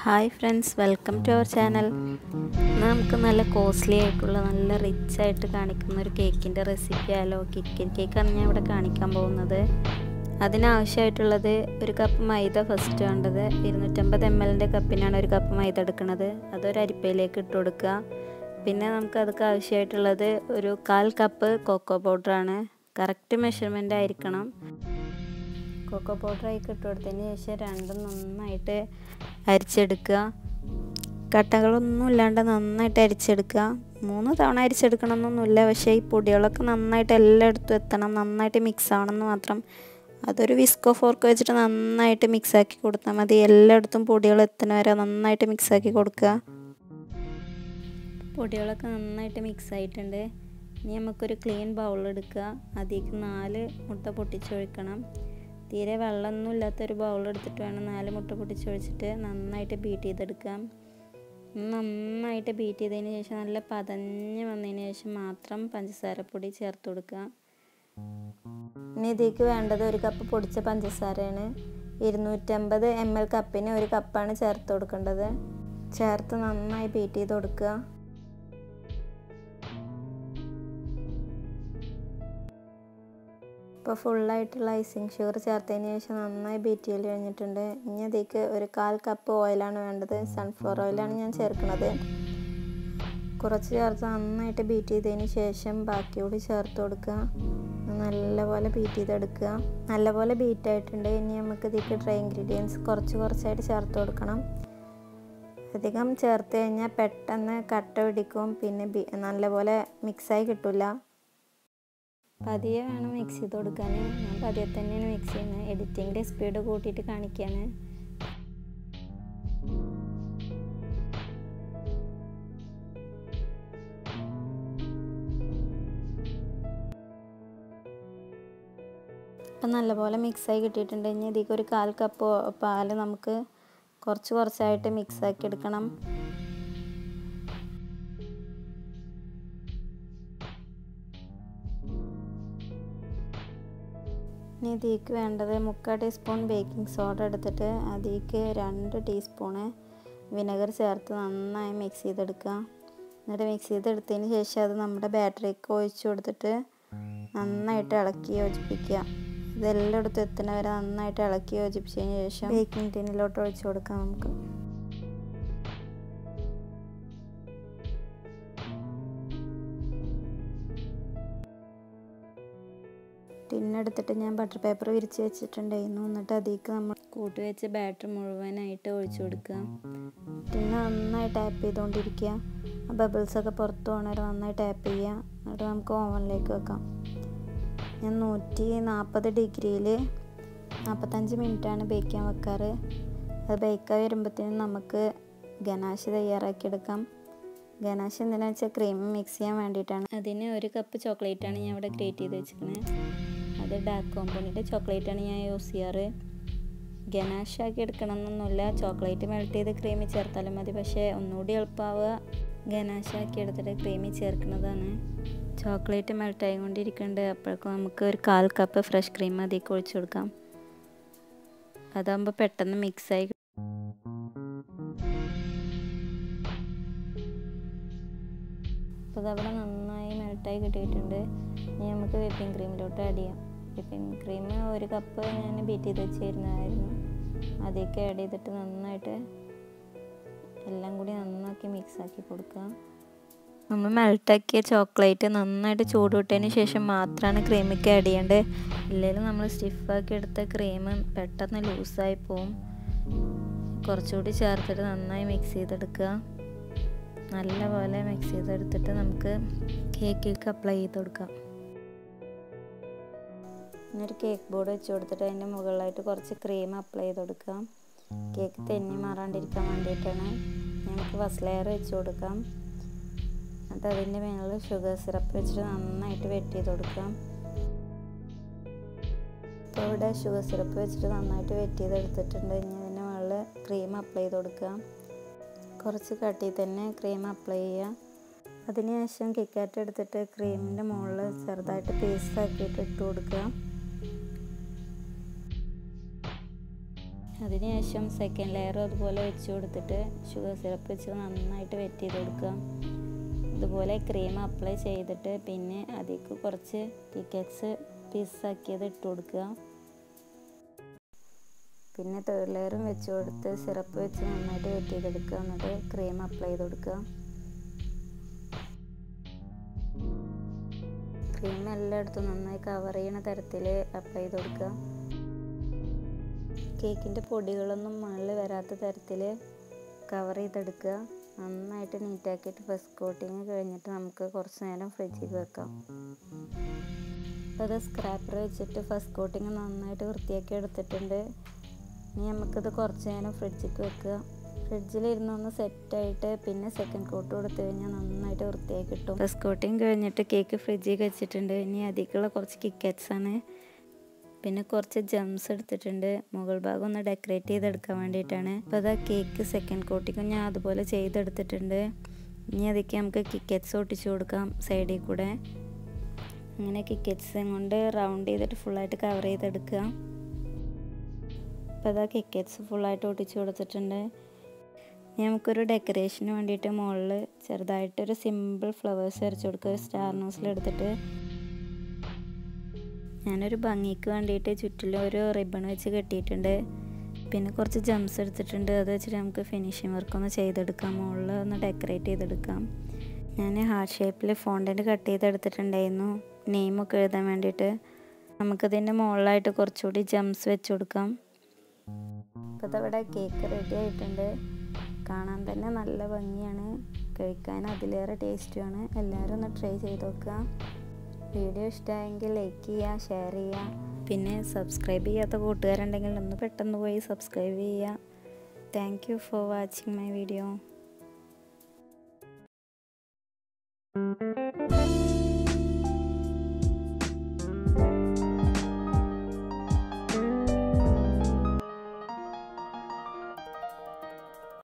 hi friends welcome to our channel നമുക്ക് നല്ല costly ആയിട്ടുള്ള നല്ല റിച്ച് ആയിട്ട് കാണിക്കുന്ന ഒരു കേക്കിൻ്റെ റെസിപ്പി ആയാലോ കിക്കൻ കേക്കാണ് ഞാൻ ഇവിടെ കാണിക്കാൻ പോകുന്നത് അതിനാവശ്യമായിട്ടുള്ളത് ഒരു കപ്പ് മൈദ ഫസ്റ്റ് വേണ്ടത് ഇരുന്നൂറ്റമ്പത് എം എല്ലിൻ്റെ കപ്പിനാണ് ഒരു കപ്പ് മൈദ എടുക്കുന്നത് അതൊരു അരിപ്പയിലേക്ക് ഇട്ട് കൊടുക്കുക പിന്നെ നമുക്ക് അതൊക്കെ ആവശ്യമായിട്ടുള്ളത് ഒരു കാൽ കപ്പ് കൊക്കോ പൗഡറാണ് കറക്റ്റ് മെഷർമെൻ്റ് ആയിരിക്കണം കൊക്കോ പൗഡർ ആയി ഇട്ട് കൊടുത്തതിന് ശേഷം രണ്ടും നന്നായിട്ട് അരിച്ചെടുക്കുക കട്ടകളൊന്നും ഇല്ലാണ്ട് നന്നായിട്ട് അരിച്ചെടുക്കുക മൂന്ന് തവണ അരിച്ചെടുക്കണമെന്നൊന്നുമില്ല പക്ഷേ ഈ പൊടികളൊക്കെ നന്നായിട്ട് എല്ലായിടത്തും എത്തണം നന്നായിട്ട് മിക്സ് ആവണമെന്ന് മാത്രം അതൊരു വിസ്കോ ഫോർക്ക് വെച്ചിട്ട് നന്നായിട്ട് മിക്സാക്കി കൊടുത്താൽ മതി എല്ലായിടത്തും പൊടികൾ എത്തുന്ന വരെ നന്നായിട്ട് മിക്സാക്കി കൊടുക്കുക പൊടികളൊക്കെ നന്നായിട്ട് മിക്സ് ആയിട്ടുണ്ട് ഇനി നമുക്കൊരു ക്ലീൻ ബൗൾ എടുക്കുക അതിലേക്ക് നാല് മുട്ട പൊട്ടിച്ചൊഴിക്കണം തീരെ വെള്ളമൊന്നും ഇല്ലാത്തൊരു ബൗൾ എടുത്തിട്ട് വേണം നാല് മുട്ട പൊട്ടിച്ചൊഴിച്ചിട്ട് നന്നായിട്ട് ബീറ്റ് ചെയ്തെടുക്കാം നന്നായിട്ട് ബീറ്റ് ചെയ്തതിന് ശേഷം നല്ല പതഞ്ഞ് വന്നതിന് ശേഷം മാത്രം പഞ്ചസാരപ്പൊടി ചേർത്ത് കൊടുക്കുക ഇനി ഇതിലേക്ക് വേണ്ടത് ഒരു കപ്പ് പൊടിച്ച പഞ്ചസാരയാണ് ഇരുന്നൂറ്റമ്പത് എം എൽ കപ്പിന് ഒരു കപ്പാണ് ചേർത്ത് കൊടുക്കേണ്ടത് ചേർത്ത് നന്നായി ബീറ്റ് ചെയ്ത് കൊടുക്കുക ഇപ്പോൾ ഫുള്ളായിട്ടുള്ള ഐസിങ് ഷുഗർ ചേർത്തതിന് ശേഷം നന്നായി ബീറ്റ് ചെയ്ത് കഴിഞ്ഞിട്ടുണ്ട് ഇനി അതിലേക്ക് ഒരു കാൽ കപ്പ് ഓയിലാണ് വേണ്ടത് സൺഫ്ലവർ ഓയിലാണ് ഞാൻ ചേർക്കുന്നത് കുറച്ച് ചേർത്ത് നന്നായിട്ട് ബീറ്റ് ചെയ്തതിന് ശേഷം ബാക്കിയോട് ചേർത്ത് കൊടുക്കുക നല്ലപോലെ ബീറ്റ് ചെയ്തെടുക്കുക നല്ലപോലെ ബീറ്റ് ആയിട്ടുണ്ട് ഇനി നമുക്ക് ഇതിലേക്ക് ഡ്രൈ ഇൻഗ്രീഡിയൻസ് കുറച്ച് കുറച്ചായിട്ട് ചേർത്ത് കൊടുക്കണം അധികം ചേർത്ത് കഴിഞ്ഞാൽ പെട്ടെന്ന് കട്ട പിടിക്കും പിന്നെ നല്ലപോലെ മിക്സായി കിട്ടില്ല പതിയെ വേണം മിക്സ് ചെയ്ത് കൊടുക്കാൻ ഞാൻ പതിയെ തന്നെയാണ് മിക്സ് ചെയ്യുന്നത് എഡിറ്റിങ്ങിൻ്റെ സ്പീഡ് കൂട്ടിയിട്ട് കാണിക്കുകയാണ് ഇപ്പം നല്ലപോലെ മിക്സായി കിട്ടിയിട്ടുണ്ട് ഇനി ഇതിലേക്ക് ഒരു കാൽ കപ്പ് പാൽ നമുക്ക് കുറച്ച് കുറച്ചായിട്ട് മിക്സാക്കി എടുക്കണം ഇനി ഇതിലേക്ക് വേണ്ടത് മുക്കാൽ ടീസ്പൂൺ ബേക്കിംഗ് സോഡ എടുത്തിട്ട് അതിലേക്ക് രണ്ട് ടീസ്പൂണ് വിനെഗർ ചേർത്ത് നന്നായി മിക്സ് ചെയ്തെടുക്കുക എന്നിട്ട് മിക്സ് ചെയ്തെടുത്തതിന് ശേഷം അത് നമ്മുടെ ബാറ്ററിക്ക് ഒഴിച്ചു കൊടുത്തിട്ട് നന്നായിട്ട് ഇളക്കി യോജിപ്പിക്കുക ഇതെല്ലായിടത്തും എത്തുന്നവരെ നന്നായിട്ട് ഇളക്കി യോജിപ്പിച്ചതിന് ശേഷം ബേക്കിംഗ് ടിന്നിലോട്ട് ഒഴിച്ചു കൊടുക്കാം നമുക്ക് ടിന്നെടുത്തിട്ട് ഞാൻ ബട്ടർ പേപ്പർ വിരിച്ച് വെച്ചിട്ടുണ്ടായിരുന്നു എന്നിട്ട് അതിലേക്ക് നമ്മൾ കൂട്ടി വെച്ച് ബാറ്റർ മുഴുവനായിട്ട് ഒഴിച്ചു കൊടുക്കുക ടിന്ന് നന്നായി ടാപ്പ് ചെയ്തുകൊണ്ടിരിക്കുക ആ ബബിൾസൊക്കെ പുറത്ത് പോകണവരെ നന്നായി ടാപ്പ് ചെയ്യുക എന്നിട്ട് നമുക്ക് ഓവനിലേക്ക് വെക്കാം ഞാൻ നൂറ്റി നാൽപ്പത് ഡിഗ്രിയിൽ നാൽപ്പത്തഞ്ച് മിനിറ്റാണ് ബേക്ക് ചെയ്യാൻ വെക്കാറ് അത് ബേക്കായി വരുമ്പോഴത്തേനും നമുക്ക് ഗനാശ് തയ്യാറാക്കിയെടുക്കാം ഗനാശ് എന്തിനാണെന്ന് വെച്ചാൽ ക്രീം മിക്സ് ചെയ്യാൻ വേണ്ടിയിട്ടാണ് അതിന് ഒരു കപ്പ് ചോക്ലേറ്റാണ് ഞാൻ ഇവിടെ ക്രിയേറ്റ് ചെയ്ത് വെച്ചിരിക്കുന്നത് അത് ഡാർക്ക് കോമ്പൗണ്ടിൻ്റെ ചോക്ലേറ്റാണ് ഞാൻ യൂസ് ചെയ്യാറ് ഗനാഷ് ആക്കി എടുക്കണം എന്നൊന്നുമില്ല ചോക്ലേറ്റ് മെൽറ്റ് ചെയ്ത് ക്രീമിൽ ചേർത്താലും മതി പക്ഷേ ഒന്നുകൂടി എളുപ്പമാവുക ഗനാഷ് ആക്കി എടുത്തിട്ട് ക്രീമിൽ ചേർക്കുന്നതാണ് ചോക്ലേറ്റ് മെൽറ്റ് ആയിക്കൊണ്ടിരിക്കുന്നുണ്ട് അപ്പോഴേക്കും നമുക്ക് ഒരു കാൽ കപ്പ് ഫ്രഷ് ക്രീം അതിലേക്ക് ഒഴിച്ചു കൊടുക്കാം അതാകുമ്പോൾ പെട്ടെന്ന് മിക്സായി അപ്പോൾ അതവിടെ നന്നായി മെൽട്ടായി കിട്ടിയിട്ടുണ്ട് ഇനി നമുക്ക് വിപ്പിംഗ് ക്രീമിലോട്ട് ആഡ് ചെയ്യാം വിപ്പിംഗ് ക്രീം ഒരു കപ്പ് ഞാൻ ബീറ്റ് ചെയ്ത് വെച്ചിരുന്നതായിരുന്നു അതിലേക്ക് ആഡ് ചെയ്തിട്ട് നന്നായിട്ട് എല്ലാം കൂടി നന്നാക്കി മിക്സാക്കി കൊടുക്കുക നമ്മൾ മെൽട്ടാക്കിയ ചോക്ലേറ്റ് നന്നായിട്ട് ചൂടുവിട്ടതിന് ശേഷം മാത്രമാണ് ക്രീമിക്ക് ആഡ് ചെയ്യേണ്ടത് ഇല്ലെങ്കിൽ നമ്മൾ സ്റ്റിഫാക്കി എടുത്ത ക്രീം പെട്ടെന്ന് ലൂസായി പോവും കുറച്ചുകൂടി ചേർത്തിട്ട് നന്നായി മിക്സ് ചെയ്തെടുക്കുക നല്ലപോലെ മിക്സ് ചെയ്തെടുത്തിട്ട് നമുക്ക് കേക്കിലേക്ക് അപ്ലൈ ചെയ്ത് കൊടുക്കാം ഒരു കേക്ക് ബോർഡ് വെച്ച് കൊടുത്തിട്ട് അതിൻ്റെ മുകളിലായിട്ട് കുറച്ച് ക്രീം അപ്ലൈ ചെയ്ത് കൊടുക്കാം കേക്ക് തെന്നി മാറാണ്ടിരിക്കാൻ വേണ്ടിയിട്ടാണ് നമുക്ക് ഫസ്റ്റ് ലെയർ വെച്ച് കൊടുക്കാം എന്നിട്ട് അതിൻ്റെ മേളിൽ ഷുഗർ സിറപ്പ് വെച്ചിട്ട് നന്നായിട്ട് വെറ്റ് ചെയ്ത് കൊടുക്കാം ഇപ്പോൾ ഇവിടെ ഷുഗർ സിറപ്പ് വെച്ചിട്ട് നന്നായിട്ട് വെറ്റ് ചെയ്തെടുത്തിട്ടുണ്ട് ഇനി അതിൻ്റെ മുകളിൽ ക്രീം അപ്ലൈ ചെയ്ത് കൊടുക്കാം കുറച്ച് കട്ടി തന്നെ ക്രീം അപ്ലൈ ചെയ്യുക അതിനുശേഷം കിക്കാറ്റ് എടുത്തിട്ട് ക്രീമിൻ്റെ മുകളിൽ ചെറുതായിട്ട് പേസ്റ്റ് ആക്കിയിട്ട് ഇട്ട് കൊടുക്കുക അതിനുശേഷം സെക്കൻഡ് ലെയർ അതുപോലെ വെച്ച് കൊടുത്തിട്ട് ഷുഗർ സിറപ്പ് വെച്ച് നന്നായിട്ട് വെറ്റ് ചെയ്ത് കൊടുക്കുക ഇതുപോലെ ക്രീം അപ്ലൈ ചെയ്തിട്ട് പിന്നെ അതിലേക്ക് കുറച്ച് ടിക്കറ്റ്സ് പീസാക്കിയത് ഇട്ട് കൊടുക്കുക പിന്നെ തേർഡ് ലെയറും വെച്ച് കൊടുത്ത് സിറപ്പ് വെച്ച് നന്നായിട്ട് വെറ്റ് ചെയ്തെടുക്കുക എന്നിട്ട് ക്രീം അപ്ലൈ ചെയ്ത് കൊടുക്കുക ക്രീം എല്ലായിടത്തും നന്നായി കവർ ചെയ്യണ തരത്തിൽ അപ്ലൈ ചെയ്ത് കൊടുക്കുക കേക്കിൻ്റെ പൊടികളൊന്നും മുകളിൽ വരാത്ത തരത്തിൽ കവർ ചെയ്തെടുക്കുക നന്നായിട്ട് നീറ്റാക്കിയിട്ട് ഫസ്റ്റ് കോട്ടിങ് കഴിഞ്ഞിട്ട് നമുക്ക് കുറച്ച് നേരം ഫ്രിഡ്ജിൽ വെക്കാം അപ്പോൾ അത് സ്ക്രാപ്പർ വെച്ചിട്ട് ഫസ്റ്റ് കോട്ടിങ് നന്നായിട്ട് വൃത്തിയാക്കി എടുത്തിട്ടുണ്ട് ഇനി നമുക്കിത് കുറച്ച് നേരം ഫ്രിഡ്ജിലേക്ക് വെക്കുക ഫ്രിഡ്ജിലിരുന്ന് ഒന്ന് സെറ്റായിട്ട് പിന്നെ സെക്കൻഡ് കോട്ട് കൊടുത്തു കഴിഞ്ഞാൽ നന്നായിട്ട് വൃത്തിയാക്കി കിട്ടും ഫസ്റ്റ് കോട്ടിങ് കഴിഞ്ഞിട്ട് കേക്ക് ഫ്രിഡ്ജിൽ വെച്ചിട്ടുണ്ട് ഇനി അതിലേക്കുള്ള കുറച്ച് കിക്കറ്റ്സ് ആണ് പിന്നെ കുറച്ച് ജംസ് എടുത്തിട്ടുണ്ട് മുകൾ ഭാഗം ഒന്ന് ഡെക്കറേറ്റ് ചെയ്തെടുക്കാൻ വേണ്ടിയിട്ടാണ് അപ്പോൾ അതാ കേക്ക് സെക്കൻഡ് കോട്ടിങ്ങും ഞാൻ അതുപോലെ ചെയ്തെടുത്തിട്ടുണ്ട് ഇനി അതിലേക്ക് നമുക്ക് കിക്കറ്റ്സ് ഒട്ടിച്ചു കൊടുക്കാം സൈഡിൽ കൂടെ അങ്ങനെ കിക്കറ്റ്സ് കൊണ്ട് റൗണ്ട് ചെയ്തിട്ട് ഫുള്ളായിട്ട് കവർ ചെയ്തെടുക്കുക അപ്പോൾ അതാ കിക്കറ്റ്സ് ഫുള്ളായിട്ട് ഒട്ടിച്ചു കൊടുത്തിട്ടുണ്ട് ഇനി നമുക്കൊരു ഡെക്കറേഷന് വേണ്ടിയിട്ട് മുകളിൽ ചെറുതായിട്ടൊരു സിമ്പിൾ ഫ്ലവേഴ്സ് വരച്ച് കൊടുക്കുക ഒരു സ്റ്റാർ നോസിലെടുത്തിട്ട് ഞാനൊരു ഭംഗിക്ക് വേണ്ടിയിട്ട് ചുറ്റിലും ഒരു റിബൺ വെച്ച് കെട്ടിയിട്ടുണ്ട് പിന്നെ കുറച്ച് ജംസ് എടുത്തിട്ടുണ്ട് അത് വെച്ചിട്ട് നമുക്ക് ഫിനിഷിങ് വർക്ക് ഒന്ന് ചെയ്തെടുക്കാം മുകളിൽ ഒന്ന് ഡെക്കറേറ്റ് ചെയ്തെടുക്കാം ഞാൻ ഹാർട്ട് ഷേപ്പിൽ ഫോണ്ടൻറ്റ് കട്ട് ചെയ്തെടുത്തിട്ടുണ്ടായിരുന്നു നെയിമൊക്കെ എഴുതാൻ വേണ്ടിയിട്ട് നമുക്കതിൻ്റെ മുകളിലായിട്ട് കുറച്ചുകൂടി ജംസ് വെച്ച് കൊടുക്കാം അപ്പോൾ അതവിടെ കേക്ക് റെഡി ആയിട്ടുണ്ട് കാണാൻ തന്നെ നല്ല ഭംഗിയാണ് കഴിക്കാൻ അതിലേറെ ടേസ്റ്റുമാണ് എല്ലാവരും ഒന്ന് ട്രൈ ചെയ്ത് നോക്കുക വീഡിയോ ഇഷ്ടമായെങ്കിൽ ലൈക്ക് ചെയ്യുക ഷെയർ ചെയ്യുക പിന്നെ സബ്സ്ക്രൈബ് ചെയ്യാത്ത കൂട്ടുകാരുണ്ടെങ്കിൽ ഒന്ന് പെട്ടെന്ന് പോയി സബ്സ്ക്രൈബ് ചെയ്യുക thank you for watching my video